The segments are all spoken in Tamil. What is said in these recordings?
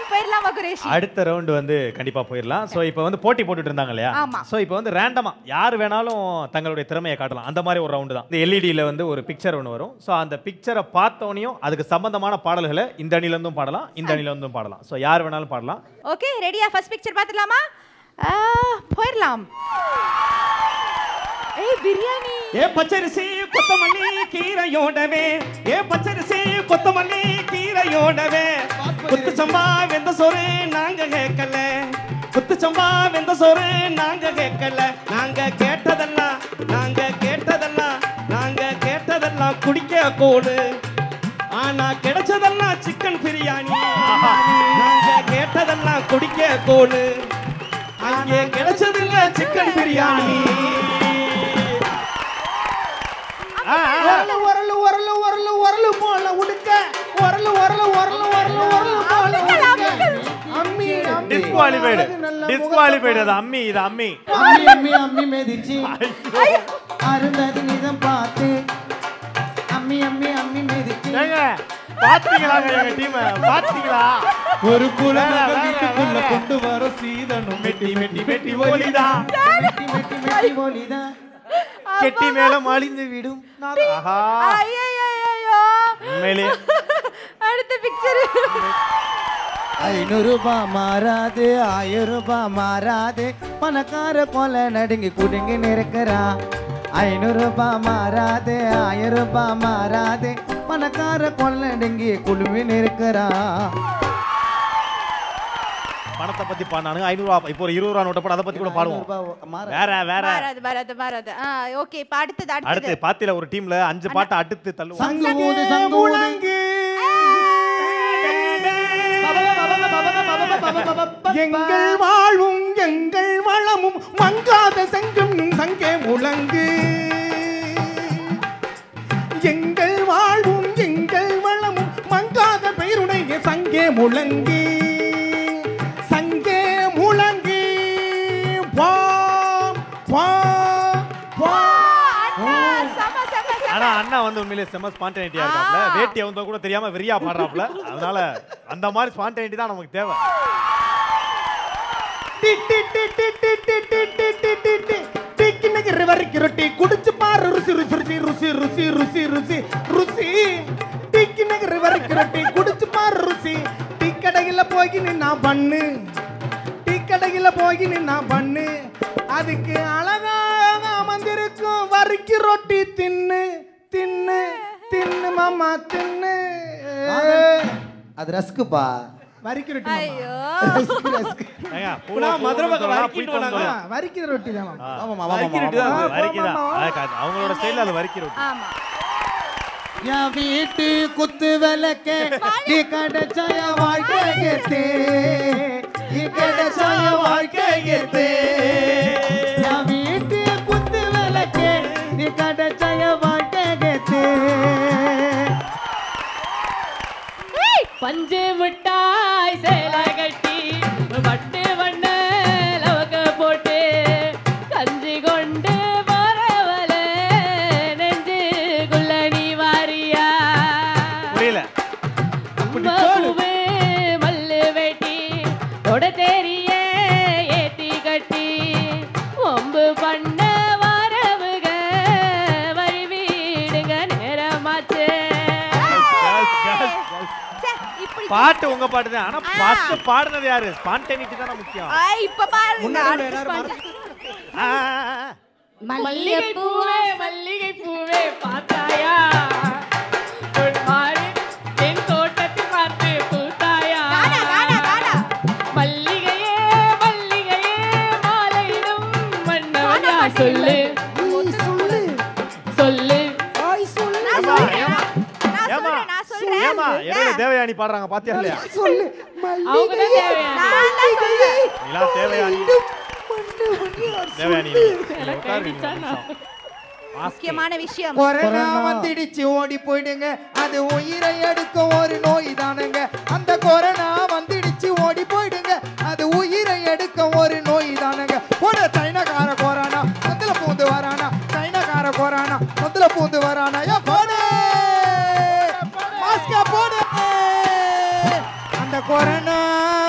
ரவுண்ட் போயிடலாமா குரேஷி அடுத்த ரவுண்ட் வந்து கண்டிப்பா போயிடலாம் சோ இப்போ வந்து போட்டி போட்டுட்டு இருந்தாங்க இல்லையா ஆமா. சோ இப்போ வந்து ரேண்டமா யார் வேணாலும் தங்களுடைய திறமையை காட்டலாம் அந்த மாதிரி ஒரு ரவுண்டு தான் இந்த எல்இடியில் வந்து ஒரு பிக்சர் ஒன்று வரும் சோ அந்த பிக்சரை பார்த்தோனையும் அதுக்கு சம்பந்தமான பாடல்களை இந்த அணில இருந்தும் பாடலாம் இந்த அணில இருந்தும் பாடலாம் சோ யார் வேணாலும் பாடலாம் ஓகே ரெடியா ஃபர்ஸ்ட் பிக்சர் பார்த்துடலாமா ஆ, போயிடலாம் ஏய் பிரியாணி ஏ பச்சரிசி கொத்தமல்லி கீரையோடவே ஏ பச்சரிசி கொத்தமல்லி கீரையோடவே குத்து சம்பா வெந்த சோறு நாங்க கேட்கல குத்து சம்பா வெந்த சோறு நாங்க கேட்கல நாங்க கேட்டதெல்லாம் நாங்க கேட்டதெல்லாம் நாங்க கேட்டதெல்லாம் குடிக்க கூடு ஆனா கிடைச்சதெல்லாம் சிக்கன் பிரியாணி நாங்க கேட்டதெல்லாம் குடிக்க கூடு அங்கே கிடைச்சதில்ல சிக்கன் பிரியாணி உரலு உரலு உரலு உரலு உரலு போல உடுக்க உரலு உரலு உரலு உரலு உரலு போல உடுக்க அம்மி அம்மி டிஸ்குவாலிஃபைடு அழகு நல்ல டிஸ்குவாலிஃபைடு அது அம்மி இது அம்மி அம்மி அம்மி அம்மி மெதிச்சு அருந்ததி நிதம் பார்த்து அம்மி அம்மி அம்மி மெதிச்சு ஏங்க பாத்தீங்களாங்க எங்க டீம் பாத்தீங்களா ஒரு வேற, வேற, வீட்டுக்குள்ள வேற. கொண்டு வர சீதனும் மெட்டி மெட்டி மெட்டி ஒலிதான் மெட்டி மெட்டி மெட்டி ஒலிதான் கெட்டி மேல மலிந்து விடும் ஆஹா ஐயோ உண்மையிலே அடுத்த பிக்சர் ஐநூறு ரூபாய் மாறாது ஆயிரம் ரூபாய் மாறாது பணக்கார கொலை நடுங்கி குடுங்கி நிற்கிறா ஐநூறு ரூபாய் மாறாது ஆயிரம் ரூபாய் மாறாது பணக்கார கொலை நடுங்கி குழுவி நிற்கிறா பணத்தை பத்தி பாடினானுங்க ஐநூறு ரூபா இப்போ ஒரு இருபது ரூபா நோட்டை போட அதை பத்தி கூட பாடுவோம் வேற வேற மாறாது மாறாது மாறாது ஆ ஓகே இப்ப அடுத்தது அடுத்து அடுத்தது பாத்தியில ஒரு டீம்ல அஞ்சு பாட்டை அடுத்து தள்ளுவோம் சங்கு ஊது சங்கு ஊது எங்கள் வாழ்வும் எங்கள் வளமும் மங்காத செங்கும் சங்கே முழங்கு எங்கள் வாழ்வும் எங்கள் வளமும் மங்காத பெயருடைய சங்கே முழங்கு சங்கே முழங்கு வா வா வா அண்ணா, செம, செம, செம. ஆனா அண்ணா வந்து உண்மையிலே செம்ம ஸ்பான்டேனிட்டியா இருக்காப்ல ஆ. வேட்டி அவங்க கூட தெரியாம வெறியா பாடுறாப்ல அதனால அந்த மாதிரி ஸ்பான்டேனிட்டி தான் நமக்கு தேவை டிக்கினகிரி வரைக்கும் ரொட்டி குடிச்சு பாரு ருசி ருசி ருசி ருசி ருசி ருசி ருசி ருசி டிக்கினகிரி வரைக்கும் ரொட்டி குடிச்சு பாரு ருசி டீ கடையில் போய் நின்னா பண்ணு டீ கடையில் போய் நின்னா பண்ணு அதுக்கு அழகாக அமர்ந்திருக்கும் வரிக்கு ரொட்டி தின்னு தின்னு தின்னு மாமா தின்னு அது ரஸ்குப்பா வரிக்கு ரொட்டி ஐயோ ரஸ்கு ரஸ்கு ஏங்க, பூவை நான் பூவை மதுரை பக்கம் சொல்லலாம், வரைக்கிட்டு பூவை வந்தாங்க. சொல்லலாம். வரிக்கிற ரொட்டி தான் ஆ. வரிக்கி ரொட்டி தான் அது. வரிக்குதான். அது அவங்களோட ஸ்டைல்ல அது வரிக்கிற ரொட்டி. ஆமா என் வீட்டு குத்து விளக்கே நீ கிடைச்சாய வாழ்க்கை கெத்தே நீ கிடைச்சாய வாழ்க்கை கெத்தே என் வீட்டு குத்து விளக்கே நீ கிடைச்சாய வாழ்க்கை கெத்தே பஞ்சு மிட்டாய் சேலை கட்டி வட்டு வண்ண லவக போட்டு கஞ்சி கொண்டு வரவல நெஞ்சுக்குள்ள நீ வாரியா புரியல பூவே மல்லு வெட்டி தொட தெரிய ஏத்தி கட்டி ஒம்பு பண்ண வரவுக வழி வீடுங்க நேரமாச்சு Girls, girls, girls. ச்சே, இப்படி பாட்டு உங்க பாட்டு தான் ஆனா ஆ. ஃபர்ஸ்ட் பாடுனது யாரு ஸ்பான்டேனிட்டி தானே முக்கியம் ஆ, இப்ப பாருங்க முன்னாடி அடுத்த எல்லாரும் spot. ஆ, ஆ, ஆ. மல்லிகை பூவே மல்லிகை பூவே பார்த்தாயா உன் மாறு என் தோட்டத்தை பார்த்து பூத்தாயா காணா, காணா, காணா. மல்லிகையே மல்லிகையே மாலையிடும் மன்னவன் யார் சொல்லு சொல்லு நான் ஏம்மா, சொல்றேன், ஏம்மா, நான் ஏம்மா, சொல்றேன், நான் சொல்றேன். ஏம்மா, இடையில தேவயானி பாடுறாங்க பாத்தியா இல்லையா அவங்க தான் தேவையான நான் தான் சொல்றேன். நீலா தேவயானி தேவயானி நீங்க உட்காருங்க ஒரு நிமிஷம். மாஸ்க். முக்கியமான விஷயம் கொரோனா வந்துடுச்சு ஓடி போயிடுங்க அது உயிரை எடுக்க ஒரு நோய் தானுங்க அந்த கொரோனா வந்துடுச்சு ஓடி போயிடுங்க அது உயிரை எடுக்க ஒரு நோய் தானுங்க போட சைனாக்கார கொரோனா சொத்துல பூந்து வரானா சைனாக்கார கொரோனா சொத்துல பூந்து வரானா ஏ போடு மாஸ்கா போடு அந்த கொரோனா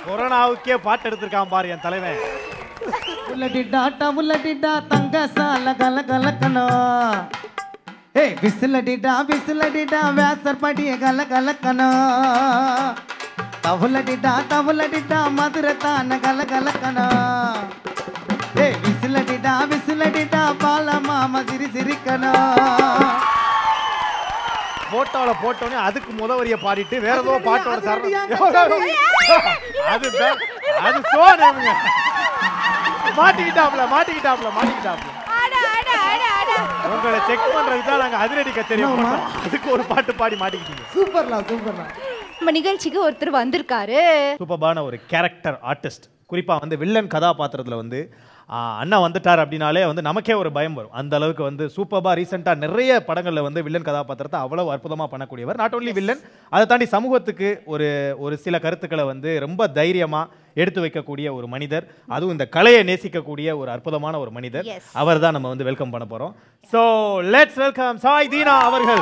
கொரோனாவுக்கே பாட்டு எடுத்திருக்கான் பாரு என் தலைவன் உள்ளடிடா டவுலடிடா தங்க சால கல கலக்கணும் ஏய் விசிலடிடா விசிலடிடா வேசர் படிய கல கலக்கணும் தவுலடிடா தவுலடிடா மதுரை தான கல கலக்கணும் ஏய் விசிலடிடா விசிலடிடா பால மாமா சிரி சிரிக்கணும் போட்டோல போட்டோனே அதுக்கு முத வரிய பாடிட்டு வேற ஏதோ பாட்டோட சரணம் அது பே- அது சோனமுங்க மாட்டிக்கிட்டாப்ல மாட்டிக்கிட்டாப்ல மாட்டிக்கிட்டாப்ல அட அட அட அட உங்களை செக் பண்றதுக்கு தான் நாங்க அதிரடி கச்சேரி போட்டோம் அதுக்கு ஒரு பாட்டு பாடி மாட்டிக்கிட்டீங்க சூப்பர்லா சூப்பர்லா நம்ம நிகழ்ச்சிக்கு ஒருத்தர் வந்திருக்காரு சூப்பர்பான ஒரு கேரக்டர் ஆர்டிஸ்ட் குறிப்பா வந்து வில்லன் கதாபாத்திரத்துல வந்து ஆ, அண்ணா வந்துட்டார் அப்படின்னாலே வந்து நமக்கே ஒரு பயம் வரும் அந்த அளவுக்கு வந்து சூப்பர்பா ரீசெண்டா நிறைய படங்கள்ல வந்து வில்லன் கதாபாத்திரத்தை அவ்வளவு அற்புதமா பண்ணக்கூடியவர் நாட் only வில்லன் அதை தாண்டி சமூகத்துக்கு ஒரு ஒரு சில கருத்துக்களை வந்து ரொம்ப தைரியமா எடுத்து வைக்கக்கூடிய ஒரு மனிதர் அதுவும் இந்த கலையை நேசிக்கக்கூடிய ஒரு அற்புதமான ஒரு மனிதர் Yes. அவர் தான் நம்ம வந்து வெல்கம் பண்ண போறோம் so let's welcome Sai Deena அவர்கள்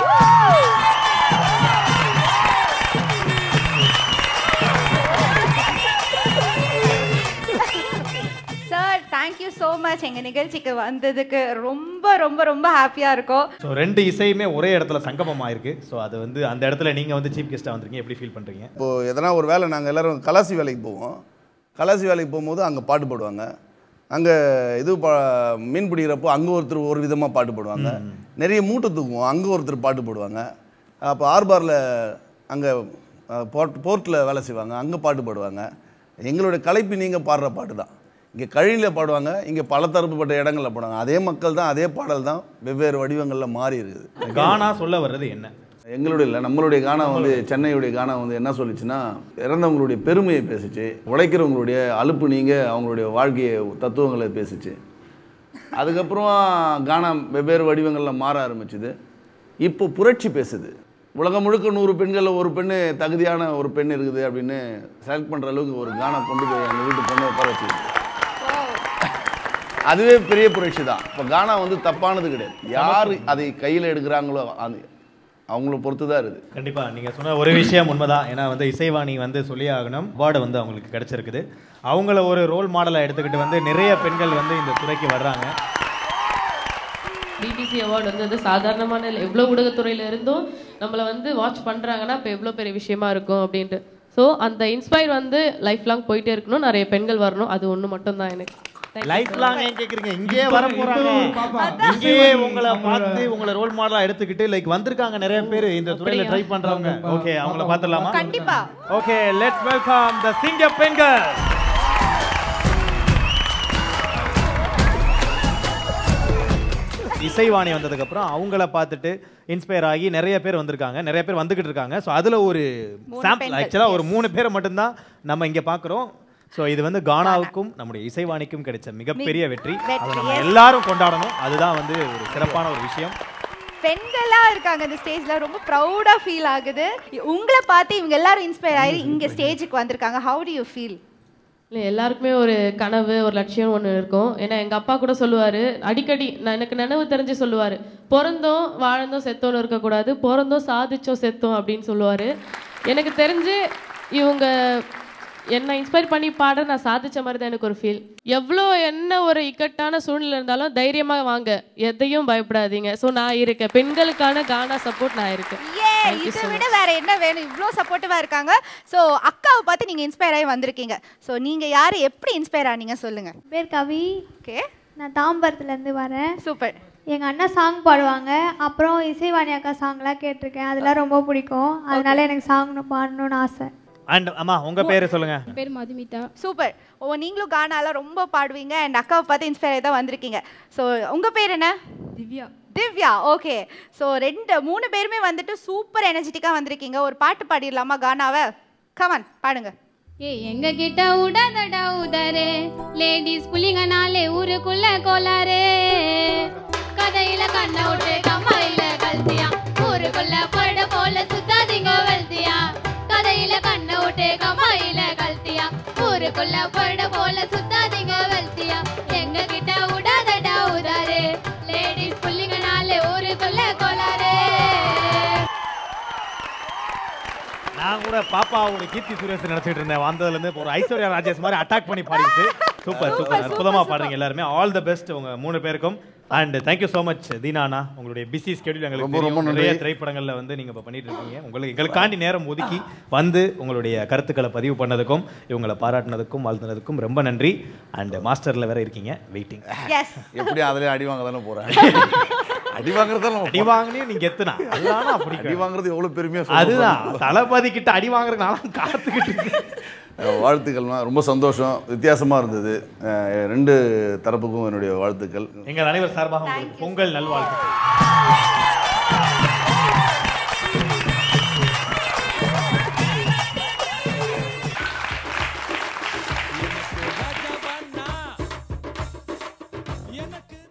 சார் தேங்க்யூ ஸோ மச் எங்க நிகழ்ச்சிக்கு வந்ததுக்கு ரொம்ப ரொம்ப ரொம்ப ஹாப்பியா இருக்கோம் ஸோ ரெண்டு இசையுமே ஒரே இடத்துல சங்கமமாக இருக்கு ஸோ அது வந்து அந்த இடத்துல நீங்க வந்து சீஃப் கெஸ்ட்டாக வந்திருக்கீங்க எப்படி ஃபீல் பண்றீங்க இப்போது எதனா ஒரு வேலை நாங்கள் எல்லோரும் கலாசி வேலைக்கு போவோம் கலாசி வேலைக்கு போகும்போது அங்கே பாட்டு போடுவாங்க அங்கே இது பா மீன் பிடிக்கிறப்போ அங்கே ஒருத்தர் ஒரு விதமாக பாட்டு போடுவாங்க நிறைய மூட்டை தூக்குவோம் அங்கே ஒருத்தர் பாட்டு போடுவாங்க அப்போ ஆர்பாரில் அங்கே போர்ட் போர்ட்டில் வேலை செய்வாங்க அங்கே பாட்டு பாடுவாங்க எங்களுடைய கலைப்பு நீங்கள் பாடுற பாட்டு தான் இங்கே கழினில் பாடுவாங்க இங்கே பல தரப்புப்பட்ட இடங்களில் பாடுவாங்க அதே மக்கள் தான் அதே பாடல் தான் வெவ்வேறு வடிவங்களில் மாறி இருக்குது கானா சொல்ல வர்றது என்ன எங்களுடைய இல்லை நம்மளுடைய கானா வந்து சென்னையுடைய கானா வந்து என்ன சொல்லுச்சுன்னா இறந்தவங்களுடைய பெருமையை பேசுச்சு உழைக்கிறவங்களுடைய அலுப்பு நீங்க அவங்களுடைய வாழ்க்கையை தத்துவங்களை பேசுச்சு அதுக்கப்புறம் கானா வெவ்வேறு வடிவங்களில் மாற ஆரம்பிச்சுது இப்போ புரட்சி பேசுது உலகம் முழுக்க நூறு பெண்களில் ஒரு பெண்ணு தகுதியான ஒரு பெண் இருக்குது அப்படின்னு செலக்ட் பண்ணுற அளவுக்கு ஒரு கானா கொண்டு போய் எங்கள் வீட்டு பொண்ணை உட்கார வச்சுருக்கு அதுவே பெரிய புரட்சி தான் இப்போ கானா வந்து தப்பானது கிடையாது யார் அதை கையில் எடுக்கிறாங்களோ அது அவங்கள பொறுத்து தான் இருக்குது கண்டிப்பா நீங்க சொன்ன ஒரு விஷயம் உண்மைதான் ஏன்னா வந்து இசைவாணி வந்து சொல்லி ஆகணும் அவார்டு வந்து அவங்களுக்கு கிடைச்சிருக்குது அவங்கள ஒரு ரோல் மாடலா எடுத்துக்கிட்டு வந்து நிறைய பெண்கள் வந்து இந்த துறைக்கு வர்றாங்க பிடிசி அவார்டு வந்து அது சாதாரணமான இல்லை எவ்வளோ ஊடகத்துறையில இருந்தும் நம்மளை வந்து வாட்ச் பண்றாங்கன்னா இப்போ எவ்வளோ பெரிய விஷயமா இருக்கும் அப்படின்ட்டு ஸோ அந்த இன்ஸ்பயர் வந்து லைஃப் லாங் போயிட்டே இருக்கணும் நிறைய பெண்கள் வரணும் அது ஒன்று மட்டும்தான் எனக்கு Thank you life so long much. ஏன் கேக்குறீங்க இங்கேயே வர போறாங்க இங்கேயே உங்களை பார்த்து உங்களை ரோல் மாடலா எடுத்துக்கிட்டு லைக் வந்திருக்காங்க நிறைய பேர் இந்த துறையில ட்ரை பண்றவங்க ஓகே அவங்கள பார்த்துடலாமா கண்டிப்பா ஓகே லெட்ஸ் வெல்கம் த சிங்க பெண்கள் இசைவாணி வந்ததுக்கு அப்புறம் அவங்கள பார்த்துட்டு இன்ஸ்பயர் ஆகி நிறைய பேர் வந்திருக்காங்க நிறைய பேர் வந்துகிட்டு இருக்காங்க ஸோ அதுல ஒரு மூணு சாம்பிள் பெண்கள், ஆக்சுவலா ஒரு மூணு பேரை மட்டும்தான் நம்ம இங்க பார்க்குறோம் ஸோ இது வந்து கானாவுக்கும் நம்முடைய இசைவாணிக்கும் கிடைச்ச மிகப்பெரிய வெற்றி அதை வெற்றி, நம்ம yes. எல்லாரும் கொண்டாடணும் அதுதான் வந்து ஒரு சிறப்பான ஒரு விஷயம் பெண்களா இருக்காங்க இந்த ஸ்டேஜ்ல ரொம்ப ப்ரௌடா ஃபீல் ஆகுது உங்களை பார்த்து இவங்க எல்லாரும் இன்ஸ்பயர் ஆகி இங்க ஸ்டேஜுக்கு வந்திருக்காங்க ஹவு டு யூ ஃபீல் இல்லை எல்லாருக்குமே ஒரு கனவு ஒரு லட்சியம் ஒன்று இருக்கும் ஏன்னா எங்கள் அப்பா கூட சொல்லுவார் அடிக்கடி நான் எனக்கு நினைவு தெரிஞ்சு சொல்லுவார் பிறந்தோம் வாழ்ந்தோம் செத்தோன்னு இருக்கக்கூடாது பிறந்தோம் சாதிச்சோம் செத்தோம் அப்படின்னு சொல்லுவார் எனக்கு தெரிஞ்சு இவங்க என்னை இன்ஸ்பயர் பண்ணி பாட நான் சாதிச்ச மாதிரி தான் எனக்கு ஒரு ஃபீல் எவ்வளோ என்ன ஒரு இக்கட்டான சூழ்நிலை இருந்தாலும் தைரியமாக வாங்க எதையும் பயப்படாதீங்க ஸோ நான் இருக்கேன் பெண்களுக்கான கானா சப்போர்ட் நான் இருக்கேன் ஏ Thank you இதை so விட வேற என்ன வேணும் இவ்வளோ சப்போர்ட்டிவா இருக்காங்க ஸோ அக்காவை பார்த்து நீங்க இன்ஸ்பயர் ஆகி வந்திருக்கீங்க ஸோ நீங்க யாரு எப்படி இன்ஸ்பயர் ஆனீங்க சொல்லுங்க பேர் கவி ஓகே நான் தாம்பரத்துலேருந்து வரேன் சூப்பர் எங்கள் அண்ணா சாங் பாடுவாங்க அப்புறம் இசைவாணி அக்கா சாங்லாம் கேட்டிருக்கேன் அதெல்லாம் ரொம்ப பிடிக்கும் அதனால எனக்கு சாங் பாடணும்னு ஆசை அண்ட் அம்மா உங்க பேரு சொல்லுங்க பேர் மதுமிதா சூப்பர் ஓ நீங்களும் கானாலாம் ரொம்ப பாடுவீங்க அண்ட் அக்காவை பார்த்து இன்ஸ்பயர் ஆகி தான் வந்திருக்கீங்க ஸோ உங்க பேர் என்ன திவ்யா திவ்யா ஓகே ஸோ ரெண்டு மூணு பேருமே வந்துட்டு சூப்பர் எனர்ஜெட்டிக்காக வந்திருக்கீங்க ஒரு பாட்டு பாடிடலாமா கானாவை கமன் பாடுங்க ஏ எங்க கிட்ட உடாதடா உதரே லேடிஸ் புள்ளிங்கனாலே ஊருக்குள்ள கோளாரே கதையில கண்ண விட்டு கம்மாயில கல்த்தியா ஊருக்குள்ள பட போல சுத்தாதீங்க வெல்த்தியா கதையில கண்ண விட்டு கம்மாயில கல்த்தியா ஊருக்குள்ள பட போல சுத்தாதீங்க வெல்த்தியா எங்க கிட்ட உடாதடா உதாரே லேடிஸ் புள்ளிங்கனாலே ஊருக்குள்ள கோளாரே நான் கூட பாப்பாவோட கீர்த்தி சுரேஷ் நினைச்சிட்டு இருந்தேன் வந்ததுல இருந்து ஒரு ஐஸ்வர்யா ராஜேஷ் மாதிரி அட்டாக் பண்ணி பாடிச்சு சூப்பர் சூப்பர் அற்புதமா பாடுறீங்க எல்லாருமே ஆல் தி பெஸ்ட் உங்க மூணு பேருக்கும் அண்ட் தேங்க்யூ so மச் தீனானா உங்களுடைய பிஸி ஸ்கெடியூல் எங்களுக்கு ரொம்ப, ரொம்ப தெரியும். நன்றி. நிறைய திரைப்படங்கள்ல வந்து நீங்க இப்ப பண்ணிட்டு இருக்கீங்க உங்களுக்கு எங்களுக்காண்டி நேரம் ஒதுக்கி வந்து உங்களுடைய கருத்துக்களை பதிவு பண்ணதுக்கும் இவங்களை பாராட்டினதுக்கும் வாழ்த்துனதுக்கும் ரொம்ப நன்றி அண்ட் மாஸ்டர்ல வேற இருக்கீங்க வெயிட்டிங் எஸ் எப்படி அதுலயே அடி வாங்க தானே போறேன் அடி வாங்குறதா நம்ம அடி வாங்கினே நீங்க எத்தனா அதுதான் அடி அப்படி வாங்குறது எவ்வளவு பெருமையா சொல்ல அதுதான் தளபதி கிட்ட அடி வாங்குறதுக்கு நான் காத்துக்கிட்டு இருக்கேன். அஹ் வாழ்த்துக்கள்மா ரொம்ப சந்தோஷம் வித்தியாசமா இருந்தது அஹ் ரெண்டு தரப்புக்கும் என்னுடைய வாழ்த்துக்கள் எங்கள் அனைவர் சார்பாக உங்களுக்கு பொங்கல் நல்வாழ்த்துக்கள்